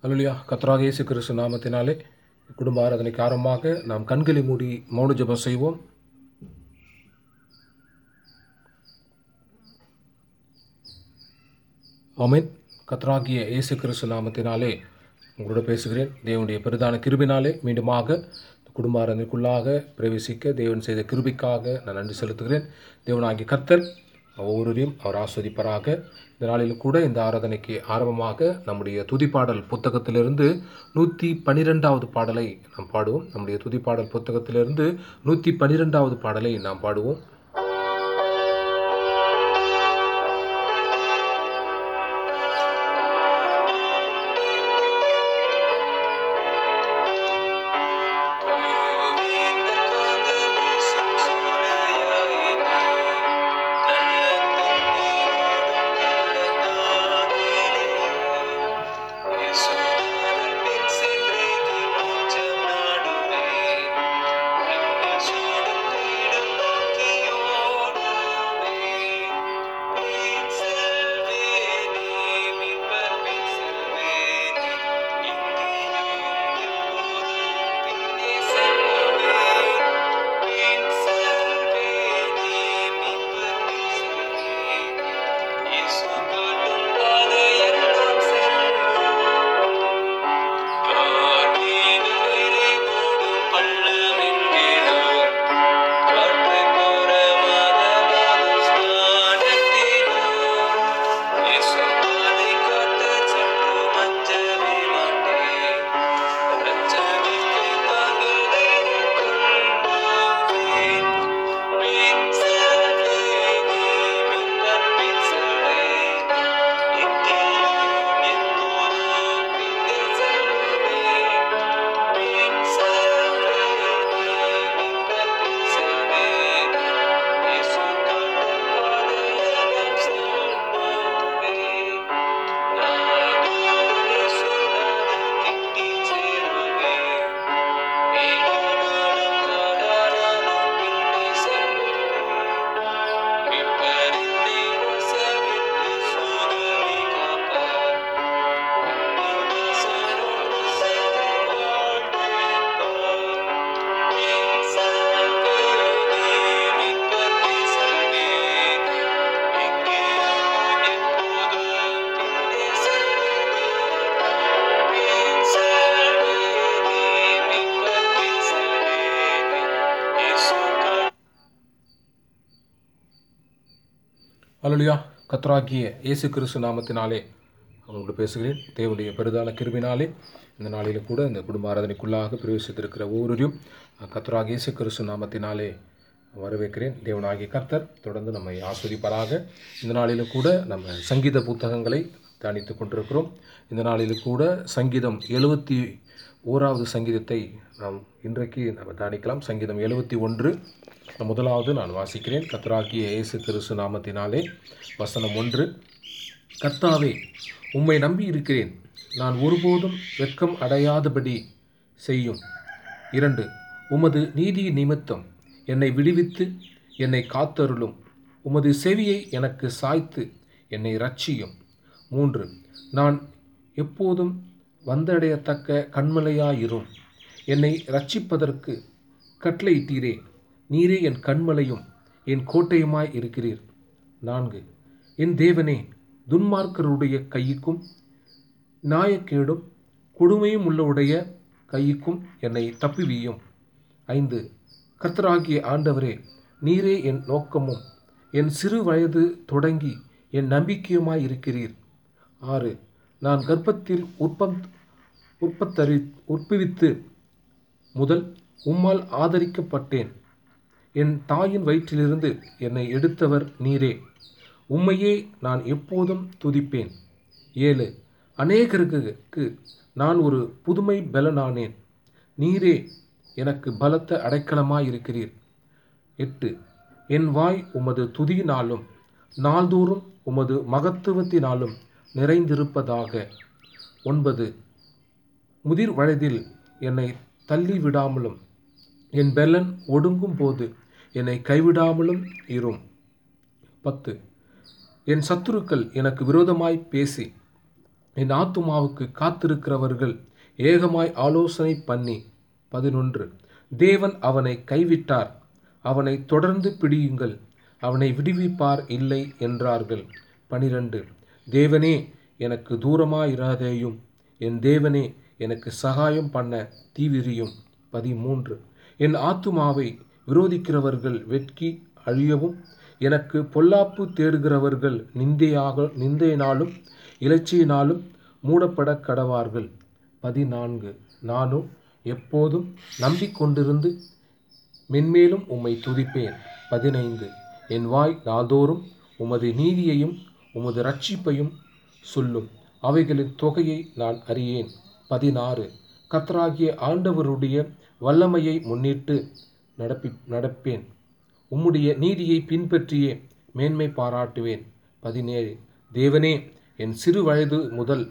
அல்லா கத்ராக இயேசு கிறிஸ்து நாமத்தினாலே குடும்ப ஆராதனைக்கு ஆரம்பமாக நாம் கண்களை மூடி மௌன ஜெபம் செய்வோம் ஆமென் கத்ராகிய இயேசு கிறிஸ்து நாமத்தினாலே உங்களோட பேசுகிறேன் தேவனுடைய பெரிதான கிருபினாலே மீண்டுமாக குடும்ப ஆராதனைக்குள்ளாக பிரவேசிக்க தேவன் செய்த கிருபிக்காக நான் நன்றி செலுத்துகிறேன் தேவனாகிய கர்த்தர் ஒவ்வொருவரையும் அவர் ஆஸ்வதிப்பராக இந்த நாளிலும் கூட இந்த ஆராதனைக்கு ஆரம்பமாக நம்முடைய துதிப்பாடல் புத்தகத்திலிருந்து நூற்றி பன்னிரெண்டாவது பாடலை நாம் பாடுவோம் நம்முடைய துதிப்பாடல் புத்தகத்திலிருந்து நூற்றி பன்னிரெண்டாவது பாடலை நாம் பாடுவோம் அலுலியா கத்ராகிய இயேசு கிறிஸ்து நாமத்தினாலே அவங்களோடு பேசுகிறேன் தேவனுடைய பெரிதான கிருபினாலே இந்த நாளில் கூட இந்த குடும்ப ஆராதனைக்குள்ளாக பிரவேசித்திருக்கிற ஒவ்வொருவரையும் கத்ராக இயேசு கிறிஸ்து நாமத்தினாலே வரவேற்கிறேன் தேவனாகிய கர்த்தர் தொடர்ந்து நம்மை ஆஸ்வதிப்பாராக இந்த நாளிலும் கூட நம்ம சங்கீத புத்தகங்களை தியானித்து கொண்டிருக்கிறோம் இந்த நாளிலும் கூட சங்கீதம் எழுபத்தி ஓராவது சங்கீதத்தை நாம் இன்றைக்கு நம்ம தியானிக்கலாம் சங்கீதம் எழுபத்தி ஒன்று முதலாவது நான் வாசிக்கிறேன் கத்ராகிய இயேசு கிறிஸ்து நாமத்தினாலே வசனம் ஒன்று கர்த்தாவே உம்மை நம்பி இருக்கிறேன் நான் ஒருபோதும் வெட்கம் அடையாதபடி செய்யும் இரண்டு உமது நீதி நிமித்தம் என்னை விடுவித்து என்னை காத்தருளும் உமது செவியை எனக்கு சாய்த்து என்னை ரட்சியும் மூன்று நான் எப்போதும் வந்தடையத்தக்க கண்மலையாயிரும் என்னை ரட்சிப்பதற்கு கட்டளையிட்டீரே நீரே என் கண்மலையும் என் கோட்டையுமாய் இருக்கிறீர் நான்கு என் தேவனே துன்மார்க்கருடைய கையுக்கும் நாயக்கேடும் கொடுமையும் உள்ளவுடைய கையுக்கும் என்னை தப்புவியும் ஐந்து கர்த்தராகிய ஆண்டவரே நீரே என் நோக்கமும் என் சிறு வயது தொடங்கி என் நம்பிக்கையுமாய் இருக்கிறீர் ஆறு நான் கர்ப்பத்தில் உற்பத் உற்பத்தரி உற்பவித்து முதல் உம்மால் ஆதரிக்கப்பட்டேன் என் தாயின் வயிற்றிலிருந்து என்னை எடுத்தவர் நீரே உம்மையே நான் எப்போதும் துதிப்பேன் ஏழு அநேகருக்கு நான் ஒரு புதுமை பலனானேன் நீரே எனக்கு பலத்த அடைக்கலமாயிருக்கிறீர் எட்டு என் வாய் உமது துதியினாலும் நாள்தோறும் உமது மகத்துவத்தினாலும் நிறைந்திருப்பதாக ஒன்பது முதிர் வயதில் என்னை தள்ளி விடாமலும் என் பெலன் ஒடுங்கும் போது என்னை கைவிடாமலும் இரும் பத்து என் சத்துருக்கள் எனக்கு விரோதமாய் பேசி என் ஆத்துமாவுக்கு காத்திருக்கிறவர்கள் ஏகமாய் ஆலோசனை பண்ணி பதினொன்று தேவன் அவனை கைவிட்டார் அவனை தொடர்ந்து பிடியுங்கள் அவனை விடுவிப்பார் இல்லை என்றார்கள் பனிரெண்டு தேவனே எனக்கு தூரமாயிராதேயும் என் தேவனே எனக்கு சகாயம் பண்ண தீவிரியும் பதிமூன்று என் ஆத்துமாவை விரோதிக்கிறவர்கள் வெட்கி அழியவும் எனக்கு பொல்லாப்பு தேடுகிறவர்கள் நிந்தையாக நிந்தையினாலும் இலச்சியினாலும் மூடப்பட கடவார்கள் பதினான்கு நானும் எப்போதும் நம்பிக்கொண்டிருந்து மென்மேலும் உம்மை துதிப்பேன் பதினைந்து என் வாய் நாள்தோறும் உமது நீதியையும் உமது ரட்சிப்பையும் சொல்லும் அவைகளின் தொகையை நான் அறியேன் பதினாறு கத்தராகிய ஆண்டவருடைய வல்லமையை முன்னிட்டு நடப்பி நடப்பேன் உம்முடைய நீதியை பின்பற்றியே மேன்மை பாராட்டுவேன் பதினேழு தேவனே என் சிறு வயது முதல்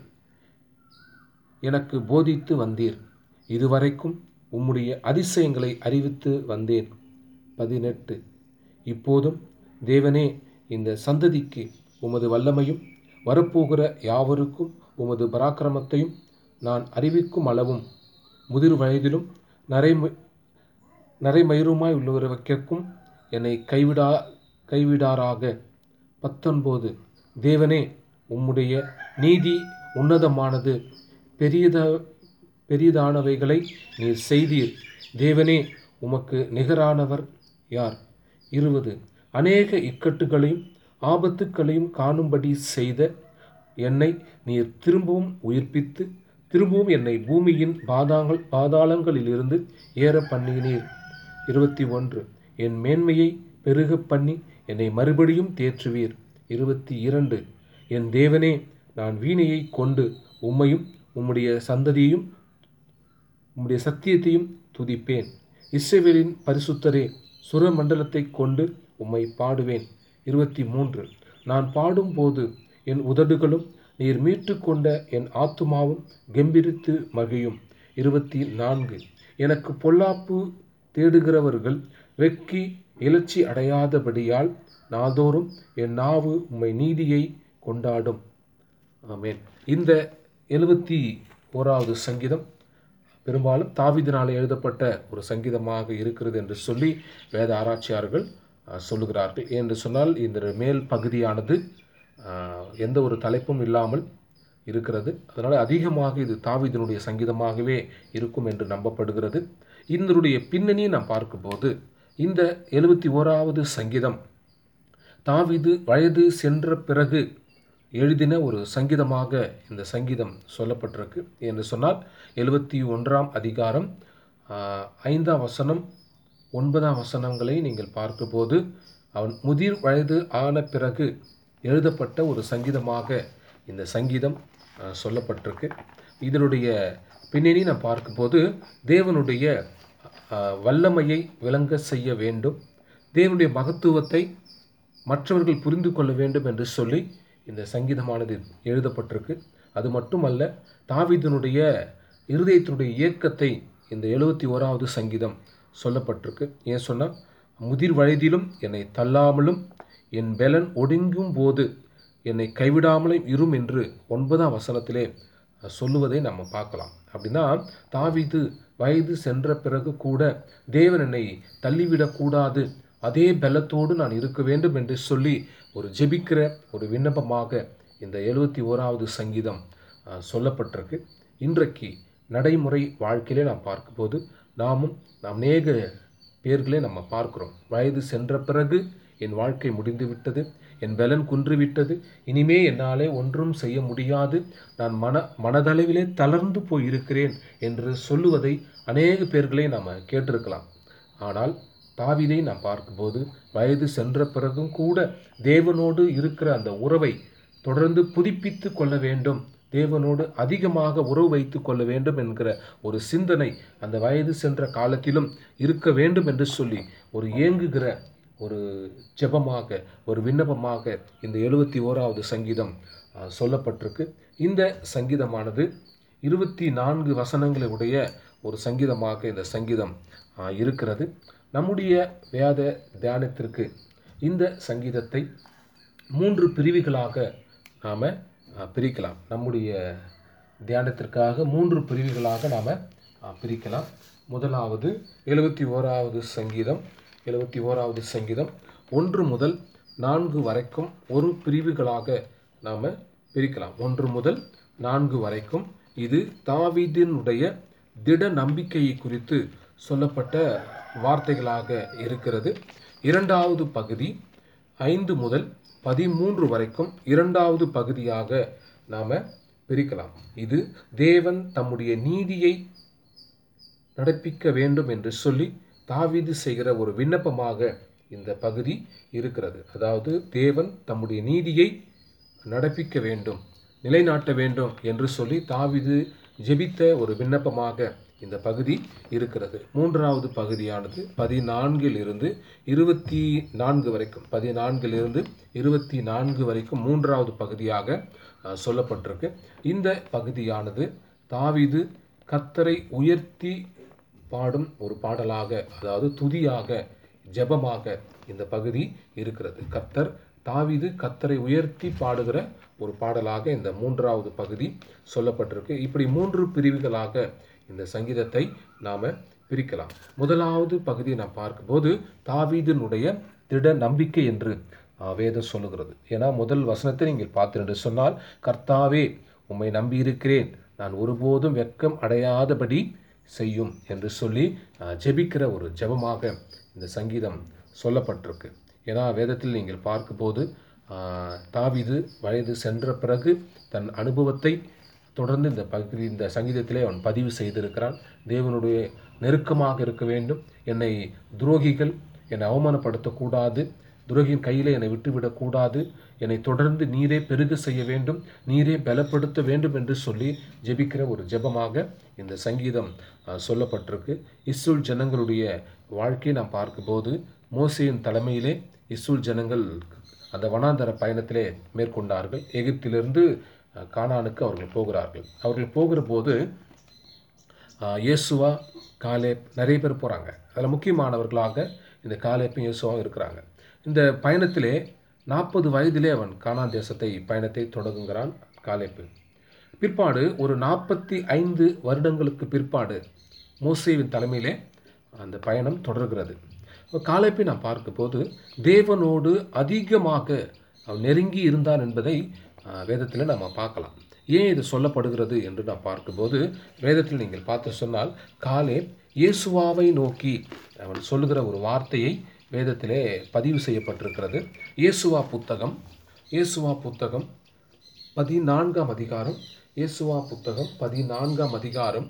எனக்கு போதித்து வந்தீர் இதுவரைக்கும் உம்முடைய அதிசயங்களை அறிவித்து வந்தேன் பதினெட்டு இப்போதும் தேவனே இந்த சந்ததிக்கு உமது வல்லமையும் வரப்போகிற யாவருக்கும் உமது பராக்கிரமத்தையும் நான் அறிவிக்கும் அளவும் முதிர் வயதிலும் நரைமு நரைமயிருமாய் உள்ளவர்களுக்கும் என்னை கைவிடா கைவிடாராக பத்தொன்பது தேவனே உம்முடைய நீதி உன்னதமானது பெரியத பெரியதானவைகளை நீர் செய்தீர் தேவனே உமக்கு நிகரானவர் யார் இருபது அநேக இக்கட்டுகளையும் ஆபத்துக்களையும் காணும்படி செய்த என்னை நீர் திரும்பவும் உயிர்ப்பித்து திரும்பவும் என்னை பூமியின் பாதாங்கள் பாதாளங்களிலிருந்து ஏற பண்ணினீர் இருபத்தி ஒன்று என் மேன்மையை பெருக பண்ணி என்னை மறுபடியும் தேற்றுவீர் இருபத்தி இரண்டு என் தேவனே நான் வீணையை கொண்டு உம்மையும் உம்முடைய சந்ததியையும் உம்முடைய சத்தியத்தையும் துதிப்பேன் இஸ்ரவேலின் பரிசுத்தரே சுரமண்டலத்தை கொண்டு உம்மை பாடுவேன் இருபத்தி மூன்று நான் பாடும்போது என் உதடுகளும் நீர் மீட்டு கொண்ட என் ஆத்துமாவும் கெம்பிரித்து மகிழும் இருபத்தி நான்கு எனக்கு பொல்லாப்பு தேடுகிறவர்கள் வெக்கி இலச்சி அடையாதபடியால் நாள்தோறும் என் நாவு உம்மை நீதியை கொண்டாடும் ஆமென் இந்த எழுபத்தி ஓராவது சங்கீதம் பெரும்பாலும் தாவீதினால் எழுதப்பட்ட ஒரு சங்கீதமாக இருக்கிறது என்று சொல்லி வேத ஆராய்ச்சியாளர்கள் அஹ், சொல்லுகிறார்கள் என்று சொன்னால் இந்த மேல் பகுதியானது அஹ், எந்த ஒரு தலைப்பும் இல்லாமல் இருக்கிறது அதனால் அதிகமாக இது தாவீதினுடைய சங்கீதமாகவே இருக்கும் என்று நம்பப்படுகிறது இதனுடைய பின்னணியை நாம் பார்க்கும்போது இந்த எழுபத்தி ஓராவது சங்கீதம் தாவீது வயது சென்ற பிறகு எழுதின ஒரு சங்கீதமாக இந்த சங்கீதம் சொல்லப்பட்டிருக்கு என்று சொன்னால் எழுபத்தி ஒன்றாம் அதிகாரம் ஆஹ், ஐந்தாம் வசனம் ஒன்பதாம் வசனங்களை நீங்கள் பார்க்கும்போது அவன் முதிர் வயது ஆன பிறகு எழுதப்பட்ட ஒரு சங்கீதமாக இந்த சங்கீதம் ஆஹ், சொல்லப்பட்டிருக்கு இதனுடைய பின்னணி நாம் பார்க்கும்போது தேவனுடைய ஆஹ், வல்லமையை விளங்க செய்ய வேண்டும் தேவனுடைய மகத்துவத்தை மற்றவர்கள் புரிந்து கொள்ள வேண்டும் என்று சொல்லி இந்த சங்கீதமானது எழுதப்பட்டிருக்கு அது மட்டுமல்ல தாவீதினுடைய இருதயத்தினுடைய இயக்கத்தை இந்த எழுபத்தி ஓராவது சங்கீதம் சொல்லப்பட்டிருக்கு ஏன் சொன்னால் முதிர் வயதிலும் என்னை தள்ளாமலும் என் பெலன் ஒடுங்கும் போது என்னை கைவிடாமலும் இரும் என்று ஒன்பதாம் வசனத்திலே சொல்லுவதை நம்ம பார்க்கலாம் அப்படின்னா தாவீது வயது சென்ற பிறகு கூட தேவன் என்னை தள்ளிவிடக்கூடாது அதே பலத்தோடு நான் இருக்க வேண்டும் என்று சொல்லி ஒரு ஜெபிக்கிற ஒரு விண்ணப்பமாக இந்த எழுபத்தி ஓராவது சங்கீதம் அஹ், சொல்லப்பட்டிருக்கு இன்றைக்கு நடைமுறை வாழ்க்கையிலே நாம் பார்க்கும்போது நாமும் நாம் அநேக பேர்களே நம்ம பார்க்கிறோம் வயது சென்ற பிறகு என் வாழ்க்கை முடிந்து விட்டது என் பலன் குன்றுவிட்டது இனிமே என்னாலே ஒன்றும் செய்ய முடியாது நான் மன மனதளவிலே தளர்ந்து போயிருக்கிறேன் என்று சொல்லுவதை அநேக பேர்களை நாம் கேட்டிருக்கலாம் ஆனால் தாவீதை நாம் பார்க்கும்போது வயது சென்ற பிறகும் கூட தேவனோடு இருக்கிற அந்த உறவை தொடர்ந்து புதுப்பித்து கொள்ள வேண்டும் தேவனோடு அதிகமாக உறவு வைத்து கொள்ள வேண்டும் என்கிற ஒரு சிந்தனை அந்த வயது சென்ற காலத்திலும் இருக்க வேண்டும் என்று சொல்லி ஒரு ஏங்குகிற ஒரு ஜெபமாக ஒரு விண்ணப்பமாக இந்த எழுபத்தி ஓராவது சங்கீதம் ஆஹ், சொல்லப்பட்டிருக்கு இந்த சங்கீதமானது இருபத்தி நான்கு வசனங்களை உடைய ஒரு சங்கீதமாக இந்த சங்கீதம் ஆஹ், இருக்கிறது நம்முடைய வேத தியானத்திற்கு இந்த சங்கீதத்தை மூன்று பிரிவுகளாக நாம் அஹ், பிரிக்கலாம் நம்முடைய தியானத்திற்காக மூன்று பிரிவுகளாக நாம் பிரிக்கலாம் முதலாவது எழுபத்தி ஓராவது சங்கீதம் எழுபத்தி ஓராவது சங்கீதம் ஒன்று முதல் நான்கு வரைக்கும் ஒரு பிரிவுகளாக நாம் பிரிக்கலாம் ஒன்று முதல் நான்கு வரைக்கும் இது தாவீதினுடைய திட நம்பிக்கையை குறித்து சொல்லப்பட்ட வார்த்தைகளாக இருக்கிறது இரண்டாவது பகுதி ஐந்து முதல் பதிமூன்று வரைக்கும் இரண்டாவது பகுதியாக நாம் பிரிக்கலாம் இது தேவன் தம்முடைய நீதியை நடப்பிக்க வேண்டும் என்று சொல்லி தாவீது செய்கிற ஒரு விண்ணப்பமாக இந்த பகுதி இருக்கிறது அதாவது தேவன் தம்முடைய நீதியை நடப்பிக்க வேண்டும் நிலைநாட்ட வேண்டும் என்று சொல்லி தாவீது ஜெபித்த ஒரு விண்ணப்பமாக இந்த பகுதி இருக்கிறது மூன்றாவது பகுதியானது பதினான்கில் இருந்து இருபத்தி நான்கு வரைக்கும் பதினான்கில் இருந்து இருபத்தி நான்கு வரைக்கும் மூன்றாவது பகுதியாக அஹ், சொல்லப்பட்டிருக்கு இந்த பகுதியானது தாவீது கத்தரை உயர்த்தி பாடும் ஒரு பாடலாக அதாவது துதியாக ஜெபமாக இந்த பகுதி இருக்கிறது கத்தர் தாவீது கத்தரை உயர்த்தி பாடுகிற ஒரு பாடலாக இந்த மூன்றாவது பகுதி சொல்லப்பட்டிருக்கு இப்படி மூன்று பிரிவுகளாக இந்த சங்கீதத்தை நாம் பிரிக்கலாம் முதலாவது பகுதியை நாம் பார்க்கும்போது தாவீதினுடைய திட நம்பிக்கை என்று ஆஹ், வேதம் சொல்லுகிறது ஏன்னா முதல் வசனத்தை நீங்கள் பார்த்து சொன்னால் கர்த்தாவே உம்மை நம்பியிருக்கிறேன் நான் ஒருபோதும் வெட்கம் அடையாதபடி செய்யும் என்று சொல்லி ஆஹ், ஜெபிக்கிற ஒரு ஜெபமாக இந்த சங்கீதம் சொல்லப்பட்டிருக்கு ஏன்னா வேதத்தில் நீங்கள் பார்க்கும்போது ஆஹ், தாவீது வயது சென்ற பிறகு தன் அனுபவத்தை தொடர்ந்து இந்த பகுதி இந்த சங்கீதத்திலே அவன் பதிவு செய்திருக்கிறான் தேவனுடைய நெருக்கமாக இருக்க வேண்டும் என்னை துரோகிகள் என்னை அவமானப்படுத்தக்கூடாது துரோகியின் கையில் என்னை விட்டுவிடக்கூடாது என்னை தொடர்ந்து நீரே பெருக செய்ய வேண்டும் நீரே பலப்படுத்த வேண்டும் என்று சொல்லி ஜெபிக்கிற ஒரு ஜெபமாக இந்த சங்கீதம் அஹ், சொல்லப்பட்டிருக்கு இஸ்ரேல் ஜனங்களுடைய வாழ்க்கையை நாம் பார்க்கும்போது மோசேயின் தலைமையிலே இஸ்ரேல் ஜனங்கள் அந்த வனாந்தர பயணத்திலே மேற்கொண்டார்கள் எகிப்திலிருந்து அஹ், கானானுக்கு அவர்கள் போகிறார்கள் அவர்கள் போகிற போது ஆஹ், இயேசுவா காலேப் நிறைய பேர் போகிறாங்க அதில் முக்கியமானவர்களாக இந்த காலேப்பும் இயேசுவாவும் இருக்கிறாங்க இந்த பயணத்திலே நாற்பது வயதிலே அவன் கானான் தேசத்தை பயணத்தை தொடங்குகிறான் காலேப்பு பிற்பாடு ஒரு நாற்பத்தி ஐந்து வருடங்களுக்கு பிற்பாடு மோசேவின் தலைமையிலே அந்த பயணம் தொடர்கிறது காலேப்பை நாம் பார்க்கும்போது தேவனோடு அதிகமாக அவன் நெருங்கி இருந்தான் என்பதை வேதத்தில் நம்ம பார்க்கலாம் ஏன் இது சொல்லப்படுகிறது என்று நாம் பார்க்கும்போது வேதத்தில் நீங்கள் பார்த்து சொன்னால் காலே இயேசுவாவை நோக்கி அவன் சொல்லுகிற ஒரு வார்த்தையை வேதத்திலே பதிவு செய்யப்பட்டிருக்கிறது இயேசுவா புத்தகம் இயேசுவா புத்தகம் பதினான்காம் அதிகாரம் இயேசுவா புத்தகம் பதினான்காம் அதிகாரம்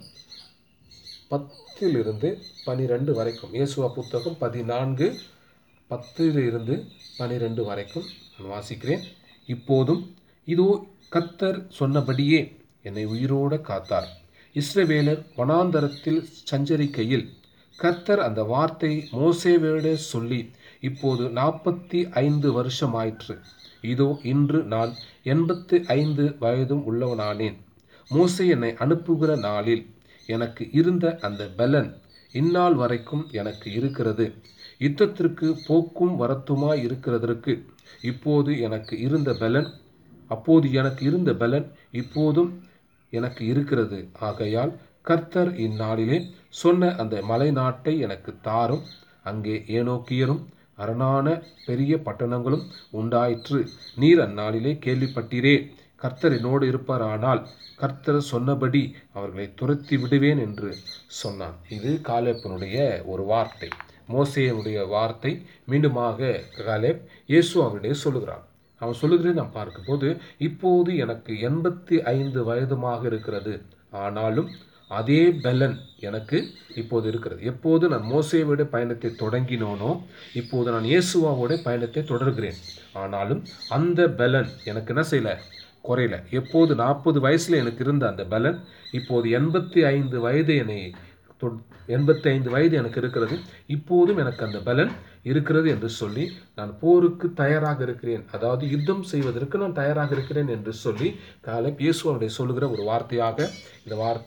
பத்திலிருந்து பனிரெண்டு வரைக்கும் இயேசுவா புத்தகம் பதினான்கு பத்திலிருந்து பனிரெண்டு வரைக்கும் நான் வாசிக்கிறேன் இப்போதும் இதோ கத்தர் சொன்னபடியே என்னை உயிரோட காத்தார் இஸ்ரவேலர் வனாந்தரத்தில் சஞ்சரிக்கையில் கர்த்தர் அந்த வார்த்தை மோசேவேட சொல்லி இப்போது நாற்பத்தி ஐந்து வருஷமாயிற்று இதோ இன்று நான் எண்பத்து ஐந்து வயதும் உள்ளவனானேன் மோசே என்னை அனுப்புகிற நாளில் எனக்கு இருந்த அந்த பலன் இந்நாள் வரைக்கும் எனக்கு இருக்கிறது யுத்தத்திற்கு போக்கும் வரத்துமாய் இருக்கிறதற்கு இப்போது எனக்கு இருந்த பலன் அப்போது எனக்கு இருந்த பலன் இப்போதும் எனக்கு இருக்கிறது ஆகையால் கர்த்தர் இந்நாளிலே சொன்ன அந்த மலை நாட்டை எனக்கு தாரும் அங்கே ஏனோக்கியரும் அரணான பெரிய பட்டணங்களும் உண்டாயிற்று நீர் அந்நாளிலே கேள்விப்பட்டீரே கர்த்தர் என்னோடு இருப்பாரானால் கர்த்தர் சொன்னபடி அவர்களை துரத்தி விடுவேன் என்று சொன்னான் இது காலேப்பனுடைய ஒரு வார்த்தை மோசேயனுடைய வார்த்தை மீண்டுமாக காலேப் இயேசு அவருடைய சொல்லுகிறான் அவன் சொல்லுகிறதை நாம் பார்க்கும்போது இப்போது எனக்கு எண்பத்தி ஐந்து வயதுமாக இருக்கிறது ஆனாலும் அதே பலன் எனக்கு இப்போது இருக்கிறது எப்போது நான் மோசேவோட பயணத்தை தொடங்கினோனோ இப்போது நான் இயேசுவாவோட பயணத்தை தொடர்கிறேன் ஆனாலும் அந்த பலன் எனக்கு என்ன செய்யல குறையல எப்போது நாற்பது வயசுல எனக்கு இருந்த அந்த பலன் இப்போது எண்பத்தி ஐந்து வயது என்னை எண்பத்தி ஐந்து வயது எனக்கு இருக்கிறது இப்போதும் எனக்கு அந்த பலன் இருக்கிறது என்று சொல்லி நான் போருக்கு தயாராக இருக்கிறேன் அதாவது யுத்தம் செய்வதற்கு நான் தயாராக இருக்கிறேன் என்று சொல்லி காலை இயேசு அவருடைய சொல்லுகிற ஒரு வார்த்தையாக இந்த வார்த்தை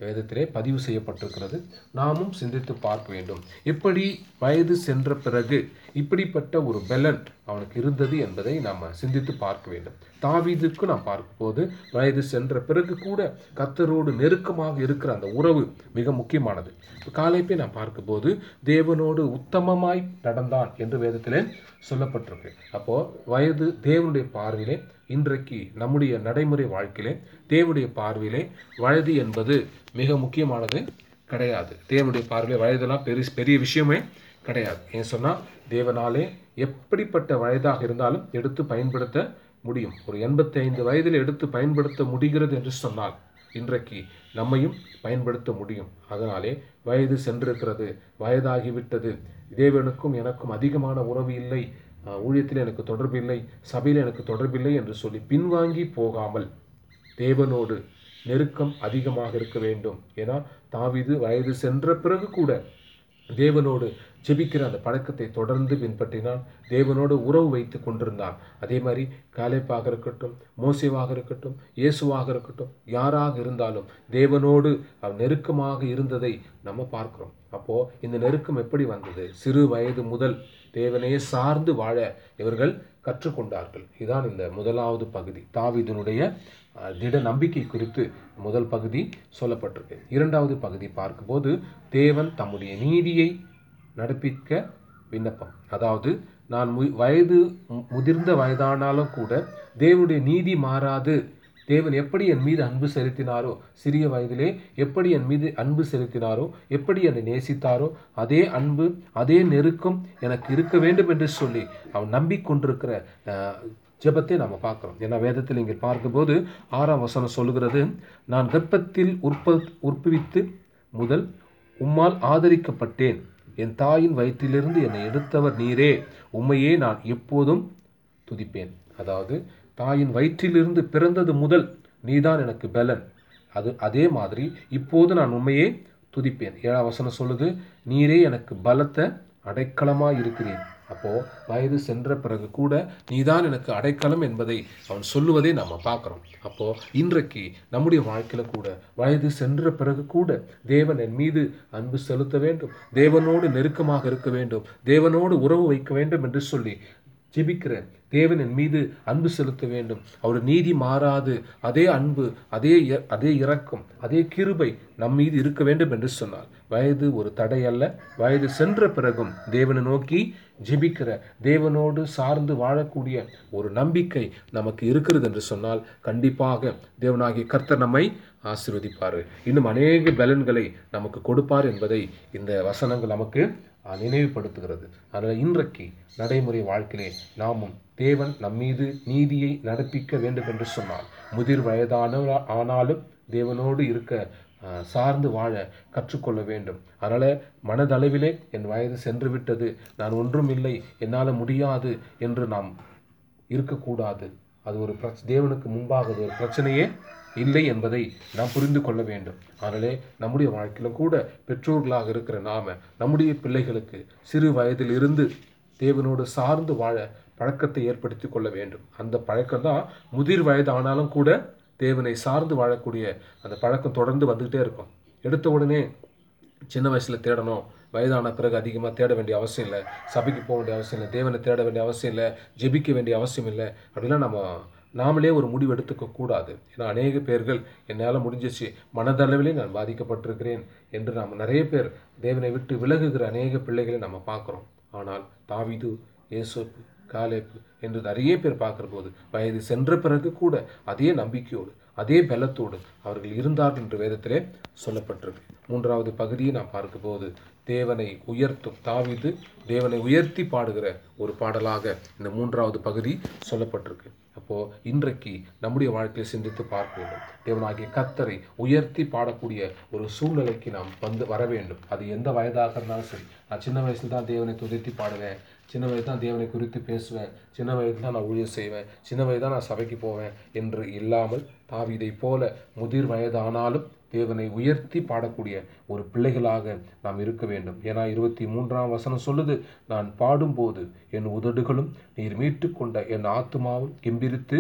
வேதத்திலே பதிவு செய்யப்பட்டிருக்கிறது நாமும் சிந்தித்து பார்க்க வேண்டும் எப்படி வயது சென்ற பிறகு இப்படிப்பட்ட ஒரு பெலன் அவனுக்கு இருந்தது என்பதை நாம் சிந்தித்து பார்க்க வேண்டும் தாவீதுக்கு நாம் பார்க்கும்போது வயது சென்ற பிறகு கூட கத்தரோடு நெருக்கமாக இருக்கிற அந்த உறவு மிக முக்கியமானது காலைப்பை நாம் பார்க்கும்போது தேவனோடு உத்தமமாய் நடந்தான் என்று வேதத்திலே சொல்லப்பட்டிருக்கு அப்போ வயது தேவனுடைய பார்வையிலே இன்றைக்கு நம்முடைய நடைமுறை வாழ்க்கையிலே தேவனுடைய பார்வையிலே வயது என்பது மிக முக்கியமானது கிடையாது தேவனுடைய பார்வையிலே வயதெல்லாம் பெரிய பெரிய விஷயமே கிடையாது ஏன் சொன்னால் தேவனாலே எப்படிப்பட்ட வயதாக இருந்தாலும் எடுத்து பயன்படுத்த முடியும் ஒரு எண்பத்தி ஐந்து வயதில் எடுத்து பயன்படுத்த முடிகிறது என்று சொன்னால் இன்றைக்கு நம்மையும் பயன்படுத்த முடியும் அதனாலே வயது சென்றிருக்கிறது வயதாகிவிட்டது தேவனுக்கும் எனக்கும் அதிகமான உறவு இல்லை அஹ், ஊழியத்தில் எனக்கு தொடர்பு இல்லை சபையில் எனக்கு தொடர்பில்லை என்று சொல்லி பின்வாங்கி போகாமல் தேவனோடு நெருக்கம் அதிகமாக இருக்க வேண்டும் ஏன்னா தாவீது வயது சென்ற பிறகு கூட தேவனோடு ஜெபிக்கிற அந்த பழக்கத்தை தொடர்ந்து பின்பற்றினான் தேவனோடு உறவு வைத்து கொண்டிருந்தான் அதே மாதிரி காலேப்பாக இருக்கட்டும் மோசேவாக இருக்கட்டும் இயேசுவாக இருக்கட்டும் யாராக இருந்தாலும் தேவனோடு அவன் நெருக்கமாக இருந்ததை நம்ம பார்க்கிறோம் அப்போ இந்த நெருக்கம் எப்படி வந்தது சிறு வயது முதல் தேவனையே சார்ந்து வாழ இவர்கள் கற்றுக்கொண்டார்கள் இதுதான் இந்த முதலாவது பகுதி தாவீதினுடைய அஹ், திட நம்பிக்கை குறித்து முதல் பகுதி சொல்லப்பட்டிருக்கு இரண்டாவது பகுதி பார்க்கும்போது தேவன் தம்முடைய நீதியை நடப்பிக்க விண்ணப்பம் அதாவது நான் மு- வயது மு- முதிர்ந்த வயதானாலும் கூட தேவனுடைய நீதி மாறாது தேவன் எப்படி என் மீது அன்பு செலுத்தினாரோ சிறிய வயதிலே எப்படி என் மீது அன்பு செலுத்தினாரோ எப்படி என்னை நேசித்தாரோ அதே அன்பு அதே நெருக்கம் எனக்கு இருக்க வேண்டும் என்று சொல்லி அவன் நம்பிக்கொண்டிருக்கிற அஹ், ஜெபத்தை நாம் பார்க்கிறோம் ஏன்னா வேதத்தில் இங்கே பார்க்கும்போது ஆறாம் வசனம் சொல்லுகிறது நான் கர்ப்பத்தில் உற்ப உற்பவித்து முதல் உம்மால் ஆதரிக்கப்பட்டேன் என் தாயின் வயிற்றிலிருந்து என்னை எடுத்தவர் நீரே உம்மையே நான் எப்போதும் துதிப்பேன் அதாவது தாயின் வயிற்றிலிருந்து பிறந்தது முதல் நீதான் எனக்கு பலன் அது அதே மாதிரி இப்போது நான் உண்மையே துதிப்பேன் ஏழாம் வசனம் சொல்லுது நீரே எனக்கு பலத்த அடைக்கலமாய் இருக்கிறேன் அப்போ வயது சென்ற பிறகு கூட நீதான் எனக்கு அடைக்கலம் என்பதை அவன் சொல்லுவதை நாம பார்க்கிறோம் அப்போ இன்றைக்கு நம்முடைய வாழ்க்கையில கூட வயது சென்ற பிறகு கூட தேவன் என் மீது அன்பு செலுத்த வேண்டும் தேவனோடு நெருக்கமாக இருக்க வேண்டும் தேவனோடு உறவு வைக்க வேண்டும் என்று சொல்லி ஜெபிக்கிற தேவன் என் மீது அன்பு செலுத்த வேண்டும் அவர் நீதி மாறாது அதே அன்பு அதே இ- அதே இரக்கம் அதே கிருபை நம் மீது இருக்க வேண்டும் என்று சொன்னார் வயது ஒரு தடை அல்ல வயது சென்ற பிறகும் தேவனை நோக்கி ஜெபிக்கிற தேவனோடு சார்ந்து வாழக்கூடிய ஒரு நம்பிக்கை நமக்கு இருக்கிறது என்று சொன்னால் கண்டிப்பாக தேவனாகிய கர்த்தர் நம்மை ஆசீர்வதிப்பார் இன்னும் அநேக பலன்களை நமக்கு கொடுப்பார் என்பதை இந்த வசனங்கள் நமக்கு ஆஹ், நினைவுபடுத்துகிறது அதனால் இன்றைக்கு நடைமுறை வாழ்க்கையிலே நாமும் தேவன் நம்மீது நீதியை நடப்பிக்க வேண்டும் என்று சொன்னால் முதிர் வயதான ஆனாலும் தேவனோடு இருக்க ஆஹ், சார்ந்து வாழ கற்றுக்கொள்ள வேண்டும் அதனால் மனதளவிலே என் வயது சென்று விட்டது நான் ஒன்றும் இல்லை என்னால் முடியாது என்று நாம் இருக்கக்கூடாது அது ஒரு பிரச் தேவனுக்கு முன்பாக அது ஒரு பிரச்சனையே இல்லை என்பதை நாம் புரிந்து கொள்ள வேண்டும் அதனாலே நம்முடைய வாழ்க்கையிலும் கூட பெற்றோர்களாக இருக்கிற நாம நம்முடைய பிள்ளைகளுக்கு சிறு வயதில் இருந்து தேவனோடு சார்ந்து வாழ பழக்கத்தை ஏற்படுத்தி கொள்ள வேண்டும் அந்த பழக்கம் தான் முதிர் வயது ஆனாலும் கூட தேவனை சார்ந்து வாழக்கூடிய அந்த பழக்கம் தொடர்ந்து வந்துக்கிட்டே இருக்கும் எடுத்த உடனே சின்ன வயசில் தேடணும் வயதான பிறகு அதிகமாக தேட வேண்டிய அவசியம் இல்லை சபைக்கு போக வேண்டிய அவசியம் இல்லை தேவனை தேட வேண்டிய அவசியம் இல்லை ஜெபிக்க வேண்டிய அவசியம் இல்லை அப்படிலாம் நம்ம நாமளே ஒரு முடிவு எடுத்துக்க கூடாது ஏன்னா அநேக பேர்கள் என்னால் முடிஞ்சிச்சு மனதளவிலே நான் பாதிக்கப்பட்டிருக்கிறேன் என்று நாம் நிறைய பேர் தேவனை விட்டு விலகுகிற அநேக பிள்ளைகளை நம்ம பார்க்குறோம் ஆனால் தாவீது ஏசோப்பு காலேப்பு என்று நிறைய பேர் பார்க்குற போது வயது சென்ற பிறகு கூட அதே நம்பிக்கையோடு அதே பலத்தோடு அவர்கள் இருந்தார்கள் என்று வேதத்திலே சொல்லப்பட்டிருக்கு மூன்றாவது பகுதியை நாம் பார்க்கும்போது தேவனை உயர்த்தும் தாவீது தேவனை உயர்த்தி பாடுகிற ஒரு பாடலாக இந்த மூன்றாவது பகுதி சொல்லப்பட்டிருக்கு அப்போ இன்றைக்கு நம்முடைய வாழ்க்கையை சிந்தித்து பார்க்க வேண்டும் தேவனாகிய கத்தரை உயர்த்தி பாடக்கூடிய ஒரு சூழ்நிலைக்கு நாம் வந்து வர வேண்டும் அது எந்த வயதாக இருந்தாலும் சரி நான் சின்ன வயசுல தான் தேவனை துதித்து பாடுவேன் சின்ன வயது தான் தேவனை குறித்து பேசுவேன் சின்ன வயது தான் நான் ஊழியம் செய்வேன் சின்ன வயது தான் நான் சபைக்கு போவேன் என்று இல்லாமல் தாவீதை போல முதிர் வயதானாலும் தேவனை உயர்த்தி பாடக்கூடிய ஒரு பிள்ளைகளாக நாம் இருக்க வேண்டும் ஏன்னா இருபத்தி மூன்றாம் வசனம் சொல்லுது நான் பாடும்போது என் உதடுகளும் நீர் மீட்டுக்கொண்ட என் ஆத்துமாவும் கெம்பிரித்து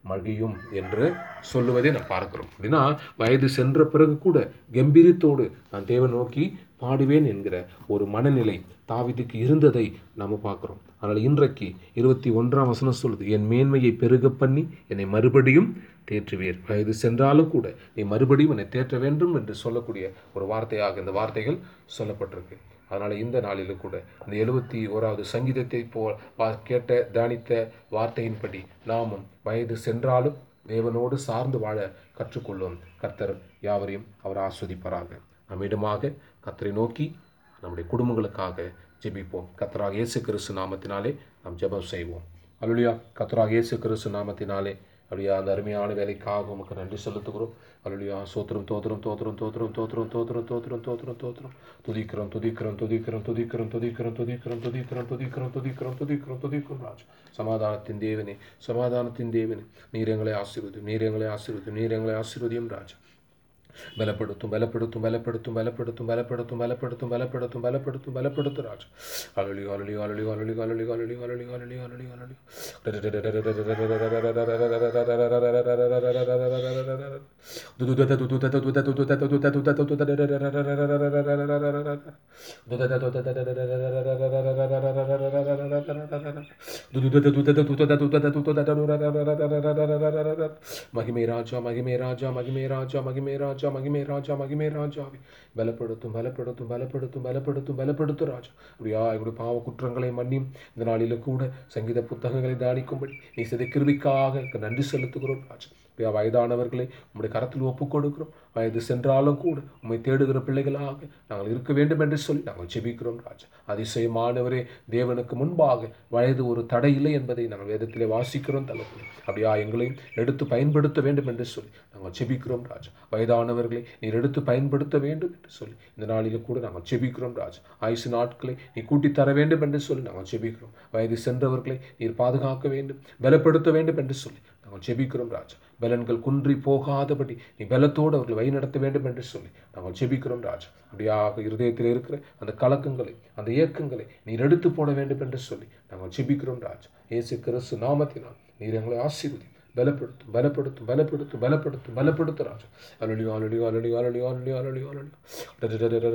மகியும் என்று சொல்லுவதை நாம் பார்க்கிறோம் அப்படின்னா வயது சென்ற பிறகு கூட கம்பீரத்தோடு நான் தேவன் நோக்கி பாடுவேன் என்கிற ஒரு மனநிலை தாவீதுக்கு இருந்ததை நாம் பார்க்கிறோம் அதனால் இன்றைக்கு இருபத்தி ஒன்றாம் வசனம் சொல்லுது என் மேன்மையை பெருக பண்ணி என்னை மறுபடியும் தேற்றுவீர் வயது சென்றாலும் கூட நீ மறுபடியும் என்னை தேற்ற வேண்டும் என்று சொல்லக்கூடிய ஒரு வார்த்தையாக இந்த வார்த்தைகள் சொல்லப்பட்டிருக்கு அதனால் இந்த நாளிலும் கூட இந்த எழுபத்தி ஓராவது சங்கீதத்தை போ வா- கேட்ட தியானித்த வார்த்தையின்படி நாமும் வயது சென்றாலும் தேவனோடு சார்ந்து வாழ கற்றுக்கொள்ளும் கர்த்தர் யாவரையும் அவர் ஆஸ்வதிப்பாராக நம்மிடமாக கர்த்தரை நோக்கி நம்முடைய குடும்பங்களுக்காக ஜெபிப்போம் கர்த்தராக இயேசு கிறிஸ்து நாமத்தினாலே நாம் ஜெபம் செய்வோம் அல்லா கர்த்தராக இயேசு கிறிஸ்து நாமத்தினாலே அப்படியா அந்த அருமையான வேலைக்காக உமக்கு நன்றி செலுத்துகிறோம் அல்லா சோத்திரம் தோத்திரம் தோத்திரம் தோத்திரம் தோத்திரம் தோத்திரம் தோத்திரம் தோத்திரம் தோத்திரம் துதிக்கிறோம் துதிக்கிறோம் துதிக்கிறோம் துதிக்கிறோம் துதிக்கிறோம் துதிக்கிறோம் துதிக்கிறோம் துதிக்கிறோம் துதிக்கிறோம் துதிக்கிறோம் துதிக்கிறோம் ராஜ் சமாதானத்தின் தேவனே சமாதானத்தின் தேவனே நீர் எங்களை ஆசீர்வதியும் நீர் எங்களை ஆசீர்வதியும் நீர் எங்களை ஆசீர்வதியும் ராஜா ബലപ്പെടുത്തും ബലപ്പെടുത്തും ബലപ്പെടുത്തും ബലപ്പെടുത്തും ബലപ്പെടുത്തും ബലപ്പെടുത്തും ബലപ്പെടുത്തും ബലപ്പെടുത്തും ബലപ്പെടുത്തും രാജ അലളി അലളി അലളി അലളി അലളി അലളി അലളി അലളി അലളി അലളി മഹിമേ രാജ മഹിമേ രാജ മഹിമേ രാജ മഹിമേ രാജ മഹിമേ രാജ മഹിമേ രാജാവേ ബലപ്പെടുത്തും ബലപ്പെടുത്തും ബലപ്പെടുത്തും ബലപ്പെടുത്തും ബലപ്പെടുത്തും രാജ அப்படியா எங்களுடைய பாவ குற்றங்களை மன்னியும் இந்த நாளிலும் கூட சங்கீத புத்தகங்களை தானிக்கும்படி நீ செய்த கிருபிக்காக நன்றி செலுத்துகிறோம் ராஜா அப்படியா வயதானவர்களை உம்முடைய கரத்தில் ஒப்புக் கொடுக்கிறோம் வயது சென்றாலும் கூட உம்மை தேடுகிற பிள்ளைகளாக நாங்கள் இருக்க வேண்டும் என்று சொல்லி நாங்கள் ஜெபிக்கிறோம் ராஜா அதிசயமானவரே தேவனுக்கு முன்பாக வயது ஒரு தடை இல்லை என்பதை நாங்கள் வேதத்திலே வாசிக்கிறோம் தகப்பனே அப்படியா எங்களையும் எடுத்து பயன்படுத்த வேண்டும் என்று சொல்லி நாங்கள் ஜெபிக்கிறோம் ராஜா வயதானவர்களை நீர் எடுத்து பயன்படுத்த வேண்டும் என்று சொல்லி இந்த நாளிலும் கூட நாங்கள் ஜெபிக்கிறோம் ராஜா ஆயுசு நாட்களை நீ கூட்டி தர வேண்டும் என்று சொல்லி நாங்கள் ஜெபிக்கிறோம் வயது சென்றவர்களை நீர் பாதுகாக்க வேண்டும் பலப்படுத்த வேண்டும் என்று சொல்லி நாங்கள் ஜெபிக்கிறோம் ராஜா பலன்கள் குன்றி போகாதபடி நீ பலத்தோடு அவர்களை வழிநடத்த வேண்டும் என்று சொல்லி நாங்கள் ஜெபிக்கிறோம் ராஜா அப்படியாக இருதயத்தில் இருக்கிற அந்த கலக்கங்களை அந்த இயக்கங்களை நீர் எடுத்து போட வேண்டும் என்று சொல்லி நாங்கள் ஜெபிக்கிறோம் ராஜா இயேசு கிறிஸ்து நாமத்தினால் நீர் எங்களை ஆசீர்வதி பலப்படுத்தும் பலப்படுத்தும் பலப்படுத்தும் பலப்படுத்தும் பலப்படுத்தும் ராஜா அலொலி அலொலி அலொலி அலொலி அலொலி அலொலி அலொலி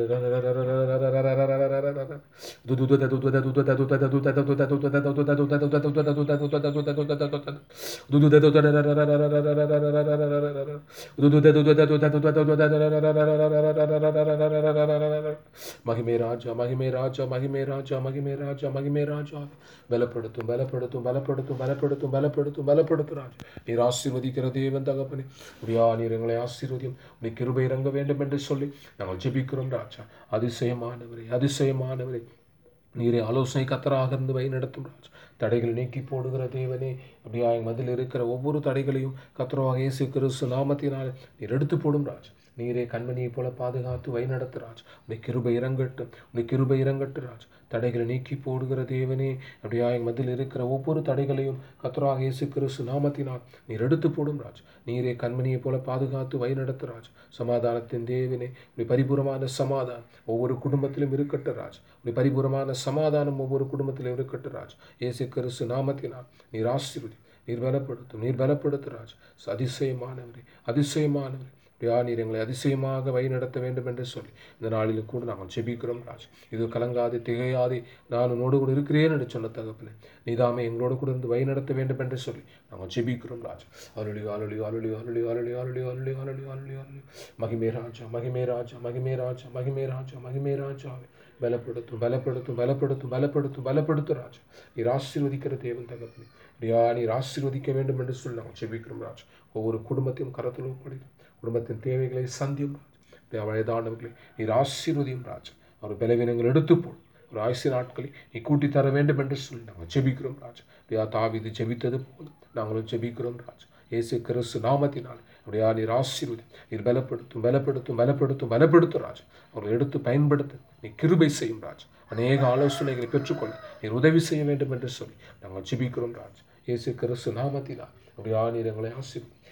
மகிமே ராஜா மகிமே ராஜா மகிமே ராஜா மகிமே ராஜா மகிமே ராஜா பலப்படுத்தும் பலப்படுத்தும் பலப்படுத்தும் பலப்படுத்தும் பலப்படுத்தும் பலப்படுத்தும் ராஜா நீர் ஆசீர்வதிக்கிற தேவன் தகப்பனே அப்படியா நீர் எங்களை ஆசீர்வதியும் நீ கிருபை இறங்க வேண்டும் என்று சொல்லி நாங்கள் ஜெபிக்கிறோம் ராஜா அதிசயமானவரே அதிசயமானவரே நீரே ஆலோசனை கத்தராக இருந்து வழி நடத்தும் ராஜா தடைகள் நீக்கி போடுகிற தேவனே அப்படியா என் மதில் இருக்கிற ஒவ்வொரு தடைகளையும் கத்தரவாக இயேசு கிறிஸ்து நாமத்தினால் நீர் எடுத்து போடும் ராஜா நீரே கண்மணியைப் போல பாதுகாத்து வழி நடத்து ராஜ் உடைய கிருபை இறங்கட்டும் உடைய கிருபை இறங்கட்டு ராஜ் தடைகளை நீக்கி போடுகிற தேவனே அப்படியா என் மதில் இருக்கிற ஒவ்வொரு தடைகளையும் கத்தராக இயேசு கிறிஸ்து நாமத்தினால் நீர் எடுத்து போடும் ராஜ் நீரே கண்மணியைப் போல பாதுகாத்து வழி நடத்து ராஜ் சமாதானத்தின் தேவனே இப்படி பரிபூரமான சமாதானம் ஒவ்வொரு குடும்பத்திலும் இருக்கட்டும் ராஜ் இப்படி பரிபூரமான சமாதானம் ஒவ்வொரு குடும்பத்திலும் இருக்கட்டும் ராஜ் இயேசு கிறிஸ்து நாமத்தினால் நீர் ஆசீர்வதி நீர் பலப்படுத்தும் நீர் பலப்படுத்து ராஜ் அதிசயமானவரே அதிசயமானவரே அப்படியா நீர் எங்களை அதிசயமாக வழி நடத்த வேண்டும் என்று சொல்லி இந்த நாளிலும் கூட நாங்கள் ஜெபிக்கிறோம் ராஜ் இது கலங்காது திகையாதே நான் உன்னோடு கூட இருக்கிறேன் என்று சொன்ன தகப்பனே நீதாமே எங்களோடு கூட இருந்து வழி நடத்த வேண்டும் என்று சொல்லி நாங்கள் ஜெபிக்கிறோம் ராஜ் அருளி அருளி அருளி அருளி அருளி அருளி அருளி அருளி அருளி அருளி மகிமே ராஜா மகிமே ராஜா மகிமே ராஜா மகிமே ராஜா மகிமே ராஜாவே பலப்படுத்தும் பலப்படுத்தும் பலப்படுத்தும் பலப்படுத்தும் பலப்படுத்தும் ராஜா நீர் ஆசீர்வதிக்கிற தேவன் தகப்பனே அப்படியா நீர் ஆசீர்வதிக்க வேண்டும் என்று சொல்லி நாங்கள் ஜெபிக்கிறோம் ராஜா ஒவ்வொரு குடும்பத்தையும் கரத்தில் ஒப்படைக்கும் குடும்பத்தின் தேவைகளை சந்தியும் ராஜா வயதானவர்களை நீர் ஆசீர்வதியும் ராஜா அவர் பலவீனங்கள் எடுத்து போடும் ஒரு ஆயுசு நாட்களை நீ கூட்டி தர வேண்டும் என்று சொல்லி நாங்கள் ஜெபிக்கிறோம் ராஜா அப்படியா தாவிது ஜெபித்தது போதும் நாங்களும் ஜெபிக்கிறோம் ராஜா இயேசு கிறிஸ்து நாமத்தினால் அப்படியா நீர் ஆசீர்வதி நீர் பலப்படுத்தும் பலப்படுத்தும் பலப்படுத்தும் பலப்படுத்தும் ராஜா அவர்களை எடுத்து பயன்படுத்த நீ கிருபை செய்யும் ராஜா அநேக ஆலோசனைகளை பெற்றுக்கொள்ள நீர் உதவி செய்ய வேண்டும் என்று சொல்லி நாங்கள் ஜெபிக்கிறோம் ராஜா இயேசு கிறிஸ்து நாமத்தினால் அப்படியா நீர் எங்களை ஆசீர்வதி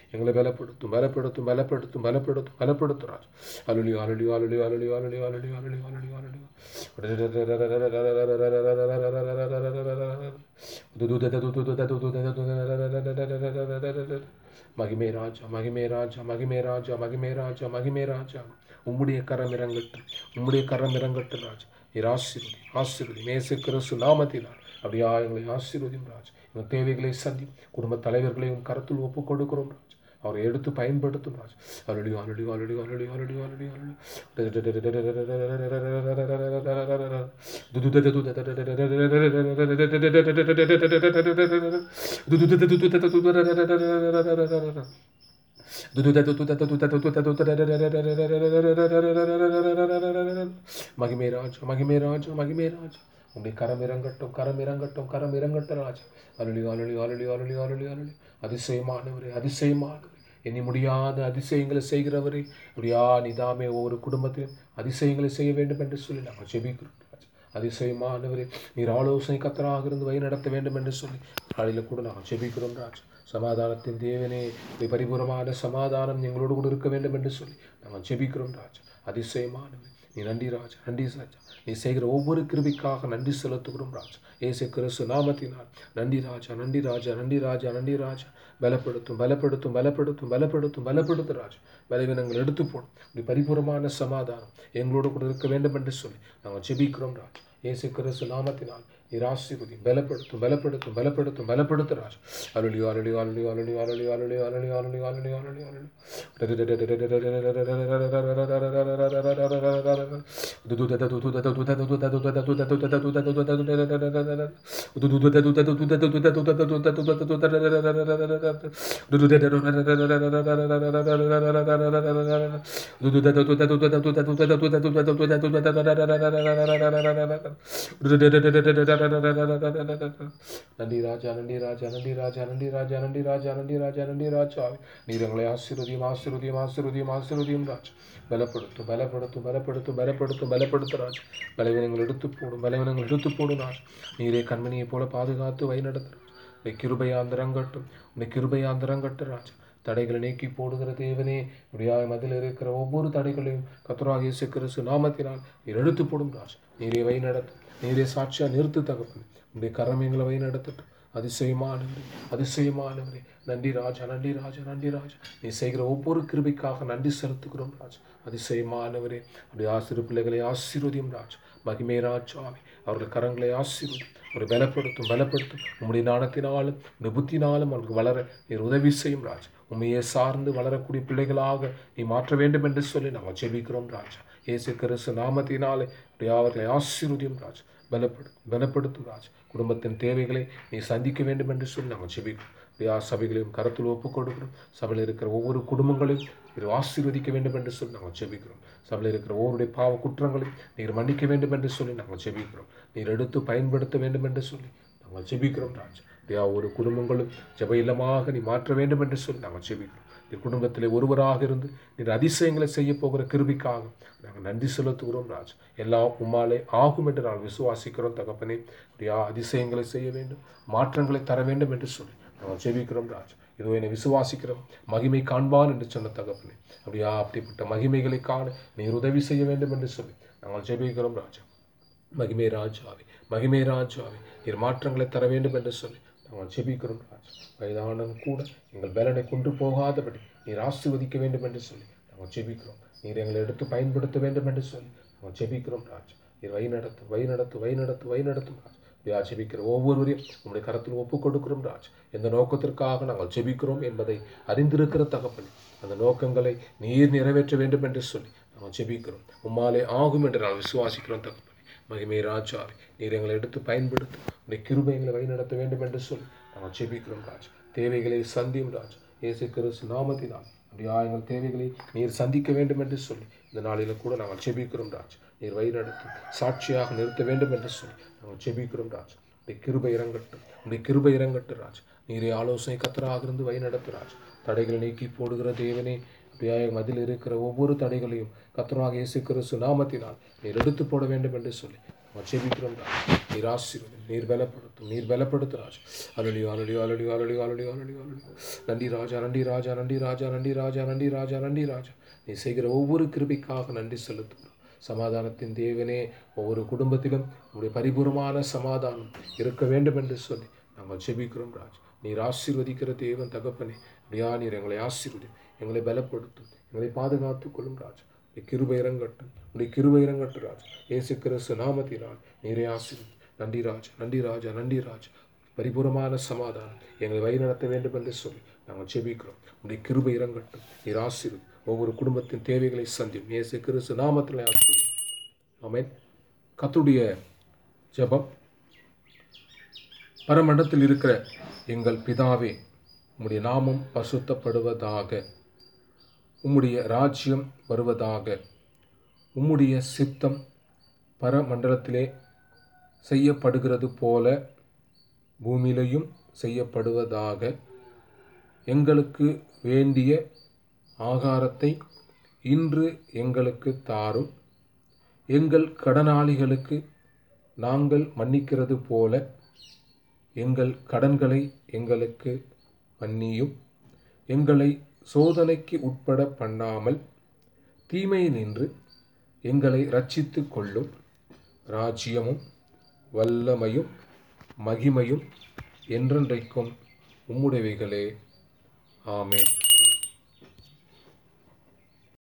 எங்களை பலப்படுத்தும் பலப்படுத்தும் பலப்படுத்தும் பலப்படுத்தும் பலப்படுத்தும் ராஜா அலுலி அலுலி அலுலி அலுலி அலுலி அலுலி அலுலி அலுலி அலுலி மகிமே ராஜா மகிமே ராஜா மகிமே ராஜா மகிமே ராஜா மகிமே ராஜா உம்முடைய கரம் இறங்கட்டும் உம்முடைய கரம் இறங்கட்டும் ராஜா நீர் ஆசீர்வதி ஆசீர்வதி மேசு கிறிஸ்து நாமத்தினார் அப்படியா எங்களை ஆசீர்வதியும் ராஜா எங்கள் தேவைகளை சந்தி குடும்ப தலைவர்களையும் கருத்தில் ஒப்பு கொடுக்கிறோம் ராஜா அவரை எடுத்து பயன்படுத்தும் ராஜா அலடி அலடி அலடி அலடி அலடி அலடி அலடி மகிமே ராஜா மகிமே ராஜா மகிமே ராஜா உங்களுடைய கரம் இறங்கட்டும் கரம் இறங்கட்டும் கரம் இறங்கட்டும் ராஜா அருளி அருளி அருளி அருளி அருளி அருளி அதிசயமானவரே அதிசயமானவரே எண்ணி முடியாத அதிசயங்களை செய்கிறவரே அப்படியா நிதாமே ஒவ்வொரு குடும்பத்திலும் அதிசயங்களை செய்ய வேண்டும் என்று சொல்லி நாங்கள் ஜெபிக்கிறோம் ராஜா அதிசயமானவரே நீர் ஆலோசனை கத்தராக இருந்து வழி நடத்த வேண்டும் என்று சொல்லி காலையில் கூட நாங்கள் ஜெபிக்கிறோம் ராஜா சமாதானத்தின் தேவனே உம்முடைய பரிபூரமான சமாதானம் எங்களோடு கூட இருக்க வேண்டும் என்று சொல்லி நாங்கள் ஜெபிக்கிறோம் ராஜா அதிசயமானவரே நீ நன்றி ராஜா நன்றி ராஜா நீ செய்கிற ஒவ்வொரு கிருபிக்காக நன்றி செலுத்துகிறோம் ராஜா ஏசு கிறிஸ்து நாமத்தினால் நன்றி ராஜா நன்றி ராஜா நன்றி ராஜா நன்றி ராஜா பலப்படுத்தும் பலப்படுத்தும் பலப்படுத்தும் பலப்படுத்தும் பலப்படுத்து ராஜா பலவீனங்கள் எடுத்து போடும் இப்படி பரிபூரமான சமாதானம் எங்களோடு கூட இருக்க வேண்டும் என்று சொல்லி நாங்கள் ஜெபிக்கிறோம் ராஜா ஏசு கிறிஸ்து நாமத்தினால் நீர் ஆசீர்வதி பலப்படுத்தும் பலப்படுத்தும் பலப்படுத்தும் பலப்படுத்து ராஜா அருளி அருளி அருளி அருளி அருளி அருளி அருளி அருளி அருளி அருளி அருளி நன்றி ராஜா நன்றி ராஜா நன்றி ராஜா நன்றி ராஜா நன்றி ராஜா நன்றி ராஜா நன்றி ராஜா நீர் எங்களை ஆசீர்வதியும் ஆசீர்வதியும் ஆசீர்வதியும் ஆசீர்வதியும் ராஜா பலப்படுத்தும் பலப்படுத்தும் பலப்படுத்தும் பலப்படுத்தும் பலப்படுத்தும் ராஜா பலவீனங்கள் எடுத்து போடும் பலவீனங்கள் எடுத்து போடும் ராஜா நீரே கண்மணியைப் போல பாதுகாத்து வழிநடத்து ராஜா உன்னை கிருபையாந்திரங்கட்டும் உன்னை கிருபையாந்திரங்கட்டும் ராஜா தடைகளை நீக்கி போடுகிற தேவனே முடியாத மதில் இருக்கிற ஒவ்வொரு தடைகளையும் கத்தராக இயேசு கிறிஸ்து நாமத்தினால் நீர் எடுத்து போடும் ராஜா நீரே வழி நடத்தும் நீரே சாட்சியா நிறுத்து தகப்பன் உடைய கரம் எங்களை வழி நடத்தட்டும் அதிசயமானவரே அதிசயமானவரே நன்றி ராஜா நன்றி ராஜா நன்றி ராஜா நீ செய்கிற ஒவ்வொரு கிருபைக்காக நன்றி செலுத்துகிறோம் ராஜா அதிசயமானவரே அப்படி ஆசிறு பிள்ளைகளை ஆசீர்வதியும் ராஜா மகிமே ராஜாவே அவர்கள் கரங்களை ஆசீர்வதி ஒரு பலப்படுத்தும் பலப்படுத்தும் உம்முடைய நாணத்தினாலும் உம்முடைய புத்தினாலும் அவர்களுக்கு வளர நீர் உதவி செய்யும் ராஜா உண்மையை சார்ந்து வளரக்கூடிய பிள்ளைகளாக நீ மாற்ற வேண்டும் என்று சொல்லி நாங்கள் ஜெபிக்கிறோம் ராஜா இயேசு கிறிஸ்து நாமத்தினாலே அப்படியே அவர்களை ஆசீர்வதியும் ராஜா பலப்படுத்தும் பலப்படுத்தும் ராஜா குடும்பத்தின் தேவைகளை நீ சந்திக்க வேண்டும் என்று சொல்லி நாங்கள் ஜெபிக்கிறோம் அப்படியா சபைகளையும் கருத்தில் ஒப்புக் கொடுக்கிறோம் சபையில் இருக்கிற ஒவ்வொரு குடும்பங்களையும் நீர் ஆசீர்வதிக்க வேண்டும் என்று சொல்லி நாங்கள் ஜெபிக்கிறோம் சபையில் இருக்கிற ஒவ்வொருடைய பாவ குற்றங்களையும் நீர் மன்னிக்க வேண்டும் என்று சொல்லி நாங்கள் ஜெபிக்கிறோம் நீர் எடுத்து பயன்படுத்த வேண்டும் என்று சொல்லி நாங்கள் ஜெபிக்கிறோம் ராஜா அப்படியா ஒரு குடும்பங்களும் ஜெப இல்லமாக நீ மாற்ற வேண்டும் என்று சொல்லி நாங்கள் ஜெபிக்கிறோம் நீ குடும்பத்திலே ஒருவராக இருந்து நீர் அதிசயங்களை செய்ய போகிற கிருபிக்காக நாங்கள் நன்றி செலுத்துகிறோம் ராஜ் எல்லாம் உம்மாலே ஆகும் என்று நாங்கள் விசுவாசிக்கிறோம் தகப்பனே அப்படியா அதிசயங்களை செய்ய வேண்டும் மாற்றங்களை தர வேண்டும் என்று சொல்லி நாங்கள் ஜெபிக்கிறோம் ராஜ் இதோ என்னை விசுவாசிக்கிறோம் மகிமை காண்பான் என்று சொன்ன தகப்பனே அப்படியா அப்படிப்பட்ட மகிமைகளை காண நீர் உதவி செய்ய வேண்டும் என்று சொல்லி நாங்கள் ஜெபிக்கிறோம் ராஜா மகிமே ராஜாவே மகிமே ராஜாவே நீர் மாற்றங்களை தர வேண்டும் என்று சொல்லி நாங்கள் ஜெபிக்கிறோம் ராஜா வயதானம் கூட எங்கள் பலனை கொண்டு போகாதபடி நீர் ஆசீர்வதிக்க வேண்டும் என்று சொல்லி நாங்கள் ஜெபிக்கிறோம் நீர் எங்களை எடுத்து பயன்படுத்த வேண்டும் என்று சொல்லி நாங்கள் ஜெபிக்கிறோம் ராஜா நீர் வழி நடத்து வழி நடத்து வழி நடத்து வழி நடத்தும் ராஜா அப்படியா ஜெபிக்கிற ஒவ்வொருவரையும் உங்களுடைய கரத்தில் ஒப்புக் கொடுக்கிறோம் ராஜ் எந்த நோக்கத்திற்காக நாங்கள் ஜெபிக்கிறோம் என்பதை அறிந்திருக்கிற தகப்பனே அந்த நோக்கங்களை நீர் நிறைவேற்ற வேண்டும் என்று சொல்லி நாங்கள் ஜெபிக்கிறோம் உம்மாலே ஆகும் என்று நாங்கள் விசுவாசிக்கிறோம் தகப்பனே மகிமை ராஜாவே நீர் எங்களை எடுத்து பயன்படுத்தி உடைய கிருபை எங்களை வழிநடத்த வேண்டும் என்று சொல்லி நாங்கள் ஜெபிக்கிறோம் ராஜா தேவைகளை சந்தியும் ராஜா இயேசு கிறிஸ்து நாமத்தினால் அப்படியா எங்கள் தேவைகளை நீர் சந்திக்க வேண்டும் என்று சொல்லி இந்த நாளில் கூட நாங்கள் ஜெபிக்கிறோம் ராஜ் நீர் வழிநடத்தும் சாட்சியாக நிறுத்த வேண்டும் என்று சொல்லி நாங்கள் ஜெபிக்கிறோம் ராஜ் உடைய கிருபை இறங்கட்டும் உடைய கிருபை இறங்கட்டும் ராஜ் நீரே ஆலோசனை கத்தராக இருந்து வழிநடத்து ராஜ் தடைகளை நீக்கி போடுகிற தேவனே அப்படியா மதில் இருக்கிற ஒவ்வொரு தடைகளையும் கத்தராக இயேசு கிறிஸ்து நாமத்தினால் நீர் எடுத்து போட வேண்டும் என்று சொல்லி நாங்கள் ஜெபிக்கிறோம் ராஜா நீர் ஆசீர்வதி நீர் பலப்படுத்தும் நீர் பலப்படுத்து ராஜா அலடி அலடி அலடி அலடி அலடி அலடி அலடி நன்றி ராஜா நன்றி ராஜா நன்றி ராஜா நன்றி ராஜா நன்றி ராஜா நன்றி ராஜா நீ செய்கிற ஒவ்வொரு கிருபிக்காக நன்றி செலுத்துகிறோம் சமாதானத்தின் தேவனே ஒவ்வொரு குடும்பத்திலும் உங்களுடைய பரிபூர்ணமான சமாதானம் இருக்க வேண்டும் என்று சொல்லி நாங்கள் ஜெபிக்கிறோம் ராஜ் நீர் ஆசீர்வதிக்கிற தேவன் தகப்பனே அப்படியா நீர் எங்களை ஆசீர்வதி எங்களை பலப்படுத்தும் எங்களை பாதுகாத்துக் கொள்ளும் ராஜ் உடைய கிருபை இறங்கட்டும் உடைய கிருபை இறங்கட்டும் ராஜ் இயேசு கிறிஸ்து நாமத்தினால் நீரே ஆசீர்வதி நன்றி ராஜா நன்றி ராஜா நன்றி ராஜா பரிபூர்ணமான சமாதானம் எங்களை வழிநடத்த வேண்டும் என்று சொல்லி நாங்கள் ஜெபிக்கிறோம் உடைய கிருபை இறங்கட்டும் நீர் ஆசீர்வதி ஒவ்வொரு குடும்பத்தின் தேவைகளை சந்தியும் இயேசு கிறிஸ்து நாமத்தில் ஆசீர்வதி ஆமென் கத்துடைய ஜெபம் பரமண்டத்தில் இருக்கிற எங்கள் பிதாவே உம்முடைய நாமம் பசுத்தப்படுவதாக உம்முடைய ராஜ்யம் வருவதாக உம்முடைய சித்தம் பரமண்டலத்திலே செய்யப்படுகிறது போல பூமியிலையும் செய்யப்படுவதாக எங்களுக்கு வேண்டிய ஆகாரத்தை இன்று எங்களுக்கு தாரும் எங்கள் கடனாளிகளுக்கு நாங்கள் மன்னிக்கிறது போல எங்கள் கடன்களை எங்களுக்கு மன்னியும் எங்களை சோதனைக்கு உட்பட பண்ணாமல் தீமையினின்று எங்களை ரட்சித்து கொள்ளும் ராஜ்யமும் வல்லமையும் மகிமையும் என்றென்றைக்கும் உம்முடையவைகளே ஆமென்